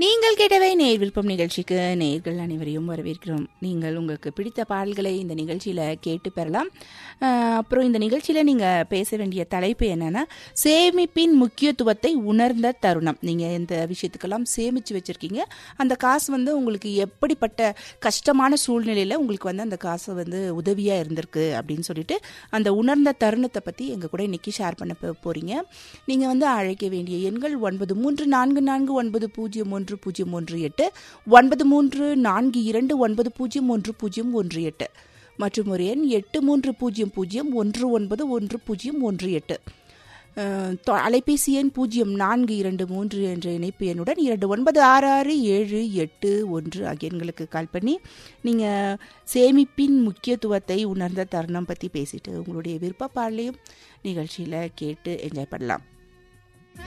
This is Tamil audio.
நீங்கள் கேட்டவை நேர் விருப்பம் நிகழ்ச்சிக்கு நேர்கள் அனைவரையும் வரவேற்கிறோம் நீங்கள் உங்களுக்கு பிடித்த பாடல்களை இந்த நிகழ்ச்சியில் கேட்டு பெறலாம் அஹ், அப்புறம் இந்த நிகழ்ச்சியில் நீங்கள் பேச வேண்டிய தலைப்பு என்னன்னா சேமிப்பின் முக்கியத்துவத்தை உணர்ந்த தருணம் நீங்கள் இந்த விஷயத்துக்கெல்லாம் சேமித்து வச்சுருக்கீங்க அந்த காசு வந்து உங்களுக்கு எப்படிப்பட்ட கஷ்டமான சூழ்நிலையில் உங்களுக்கு வந்து அந்த காசு வந்து உதவியாக இருந்திருக்கு அப்படின்னு சொல்லிட்டு அந்த உணர்ந்த தருணத்தை பற்றி எங்கள் கூட இன்னைக்கு ஷேர் பண்ண போ- போறீங்க நீங்கள் வந்து அழைக்க வேண்டிய எண்கள் ஒன்பது மூன்று நான்கு நான்கு ஒன்பது பூஜ்ஜியம் ஒன்று பூஜ்ஜியம் ஒன்று எட்டு ஒன்பது மூன்று நான்கு இரண்டு ஒன்பது பூஜ்ஜியம் ஒன்று பூஜ்ஜியம் ஒன்று எட்டு மற்றும் ஒரு எண் எட்டு மூன்று பூஜ்ஜியம் பூஜ்ஜியம் ஒன்று ஒன்பது ஒன்று பூஜ்ஜியம் ஒன்று எட்டு அஹ், தொ- அலைபேசி எண் பூஜ்ஜியம் நான்கு இரண்டு மூன்று என்ற இணைப்பு எண்ணுடன் இரண்டு ஒன்பது ஆறு ஆறு ஏழு எட்டு ஒன்று ஆகிய எண்களுக்கு கால் பண்ணி நீங்கள் சேமிப்பின் முக்கியத்துவத்தை உணர்ந்த தருணம் பற்றி பேசிட்டு உங்களுடைய விருப்ப பாடலையும் நிகழ்ச்சியில் கேட்டு என்ஜாய் பண்ணலாம்